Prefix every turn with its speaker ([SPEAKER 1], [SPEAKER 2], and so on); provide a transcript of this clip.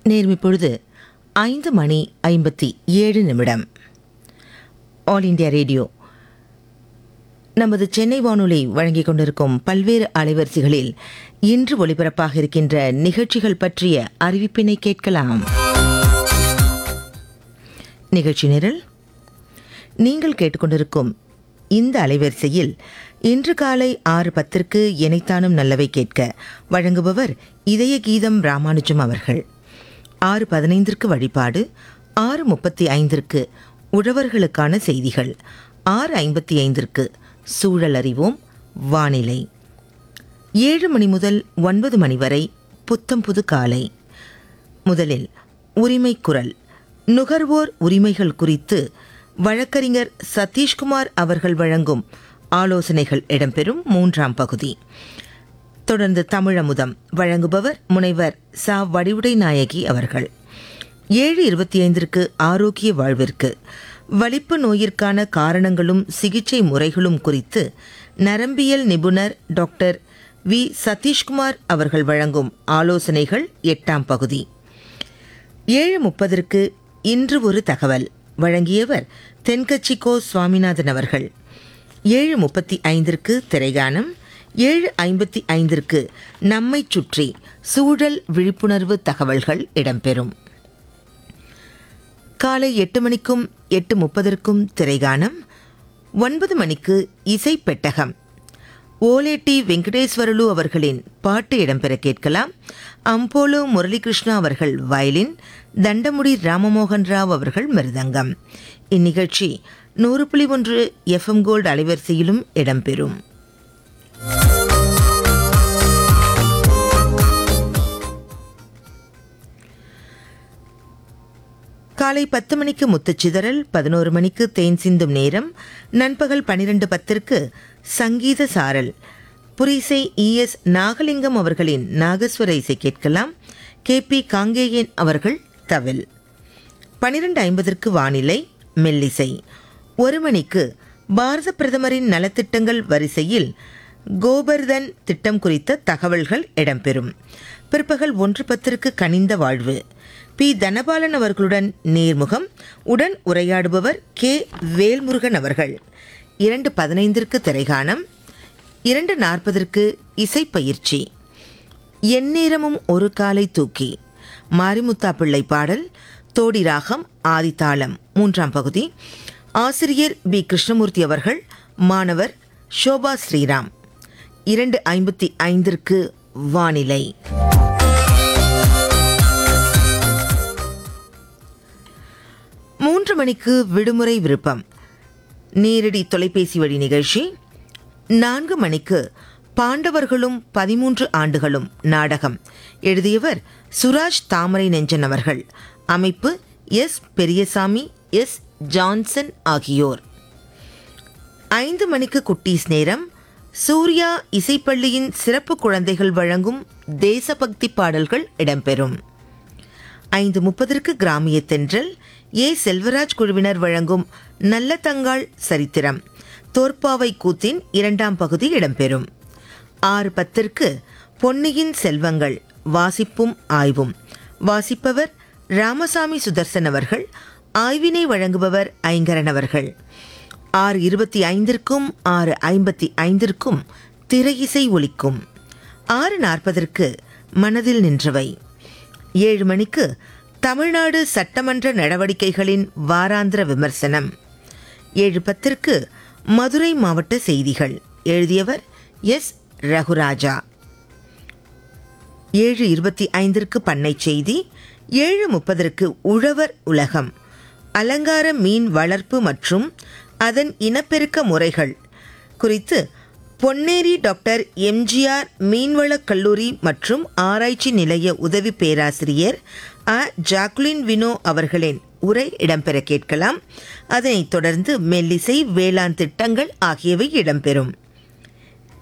[SPEAKER 1] நேர்மை பொழுது ஐந்து மணி ஐம்பத்தி ஏழு நிமிடம் ஆல் இண்டியா ரேடியோ நமது சென்னை வானொலி வழங்கிக் கொண்டிருக்கும் பல்வேறு அலைவரிசைகளில் இன்று ஒலிபரப்பாக இருக்கின்ற நிகழ்ச்சிகள் பற்றிய அறிவிப்பினை கேட்கலாம் நிகழ்ச்சி நிரல் நீங்கள் கேட்டுக்கொண்டிருக்கும் இந்த அலைவரிசையில் இன்று காலை ஆறு பத்திற்கு இணைத்தானும் நல்லவை கேட்க வழங்குபவர் இதய கீதம் ராமானுஜம் அவர்கள் ஆறு பதினைந்திற்கு வழிபாடு ஆறு முப்பத்தி ஐந்திற்கு உழவர்களுக்கான செய்திகள் ஆறு ஐம்பத்தி ஐந்திற்கு சூழல் அறிவோம் வானிலை ஏழு மணி முதல் ஒன்பது மணி வரை புத்தம் புது காலை முதலில் உரிமை குரல் நுகர்வோர் உரிமைகள் குறித்து வழக்கறிஞர் சதீஷ்குமார் அவர்கள் வழங்கும் ஆலோசனைகள் இடம்பெறும் மூன்றாம் பகுதி தொடர்ந்து தமிழமுதம் வழங்குபவர் முனைவர் சா வடிவுடை நாயகி அவர்கள் ஏழு இருபத்தி ஐந்திற்கு ஆரோக்கிய வாழ்விற்கு வலிப்பு நோயிற்கான காரணங்களும் சிகிச்சை முறைகளும் குறித்து நரம்பியல் நிபுணர் டாக்டர் வி சதீஷ்குமார் அவர்கள் வழங்கும் ஆலோசனைகள் எட்டாம் பகுதி ஏழு முப்பதற்கு இன்று ஒரு தகவல் வழங்கியவர் தென்கட்சி கோ சுவாமிநாதன் அவர்கள் ஏழு முப்பத்தி ஐந்திற்கு திரைகானம் ஏழு ஐம்பத்தி ஐந்திற்கு நம்மை சுற்றி சூழல் விழிப்புணர்வு தகவல்கள் இடம்பெறும் காலை எட்டு மணிக்கும் எட்டு முப்பதற்கும் திரைகானம் ஒன்பது மணிக்கு இசை பெட்டகம் ஓலேட்டி வெங்கடேஸ்வரலு அவர்களின் பாட்டு இடம்பெற கேட்கலாம் அம்போலோ முரளிகிருஷ்ணா அவர்கள் வயலின் தண்டமுடி ராமமோகன் ராவ் அவர்கள் மிருதங்கம் இந்நிகழ்ச்சி நூறு புள்ளி ஒன்று எஃப்எம் கோல்டு அலைவரிசையிலும் இடம்பெறும் காலை பத்து மணிக்கு முத்துச்சிதறல் பதினோரு மணிக்கு தேன் சிந்தும் நேரம் நண்பகல் பனிரெண்டு பத்திற்கு சங்கீத சாரல் புரிசை இஎஸ் நாகலிங்கம் அவர்களின் நாகஸ்வர இசை கேட்கலாம் கே பி காங்கேயன் அவர்கள் தவில் பனிரெண்டு ஐம்பதற்கு வானிலை மெல்லிசை ஒரு மணிக்கு பாரத பிரதமரின் நலத்திட்டங்கள் வரிசையில் கோபர்தன் திட்டம் குறித்த தகவல்கள் இடம்பெறும் பிற்பகல் ஒன்று பத்திற்கு கனிந்த வாழ்வு பி தனபாலன் அவர்களுடன் நேர்முகம் உடன் உரையாடுபவர் கே வேல்முருகன் அவர்கள் இரண்டு பதினைந்திற்கு திரைகாணம் இரண்டு நாற்பதற்கு இசைப்பயிற்சி எந்நேரமும் ஒரு காலை தூக்கி மாரிமுத்தா பிள்ளை பாடல் தோடி ராகம் ஆதித்தாளம் மூன்றாம் பகுதி ஆசிரியர் பி கிருஷ்ணமூர்த்தி அவர்கள் மாணவர் ஷோபா ஸ்ரீராம் இரண்டு ஐம்பத்தி ஐந்திற்கு வானிலை மூன்று மணிக்கு விடுமுறை விருப்பம் நேரடி தொலைபேசி வழி நிகழ்ச்சி நான்கு மணிக்கு பாண்டவர்களும் பதிமூன்று ஆண்டுகளும் நாடகம் எழுதியவர் சுராஜ் தாமரை நெஞ்சன் அவர்கள் அமைப்பு எஸ் பெரியசாமி எஸ் ஜான்சன் ஆகியோர் ஐந்து மணிக்கு குட்டீஸ் நேரம் சூர்யா இசைப்பள்ளியின் சிறப்பு குழந்தைகள் வழங்கும் தேசபக்தி பாடல்கள் இடம்பெறும் ஐந்து முப்பதற்கு கிராமிய தென்றல் ஏ செல்வராஜ் குழுவினர் வழங்கும் நல்ல தங்காள் சரித்திரம் தோற்பாவை கூத்தின் இரண்டாம் பகுதி இடம்பெறும் ஆறு பத்திற்கு பொன்னியின் செல்வங்கள் வாசிப்பும் ஆய்வும் வாசிப்பவர் ராமசாமி சுதர்சன் அவர்கள் ஆய்வினை வழங்குபவர் ஐங்கரன் அவர்கள் ஆறு இருபத்தி ஐந்திற்கும் ஆறு ஐம்பத்தி ஐந்திற்கும் திரையிசை ஒலிக்கும் ஆறு நாற்பதற்கு மனதில் நின்றவை ஏழு மணிக்கு தமிழ்நாடு சட்டமன்ற நடவடிக்கைகளின் வாராந்திர விமர்சனம் ஏழு பத்திற்கு மதுரை மாவட்ட செய்திகள் எழுதியவர் எஸ் ரகுராஜா ஏழு இருபத்தி ஐந்திற்கு பண்ணை செய்தி ஏழு முப்பதற்கு உழவர் உலகம் அலங்கார மீன் வளர்ப்பு மற்றும் அதன் இனப்பெருக்க முறைகள் குறித்து பொன்னேரி டாக்டர் எம்ஜிஆர் மீன்வளக் கல்லூரி மற்றும் ஆராய்ச்சி நிலைய உதவி பேராசிரியர் அ ஜாக்குலின் வினோ அவர்களின் உரை இடம்பெற கேட்கலாம் அதனைத் தொடர்ந்து மெல்லிசை வேளாண் திட்டங்கள் ஆகியவை இடம்பெறும்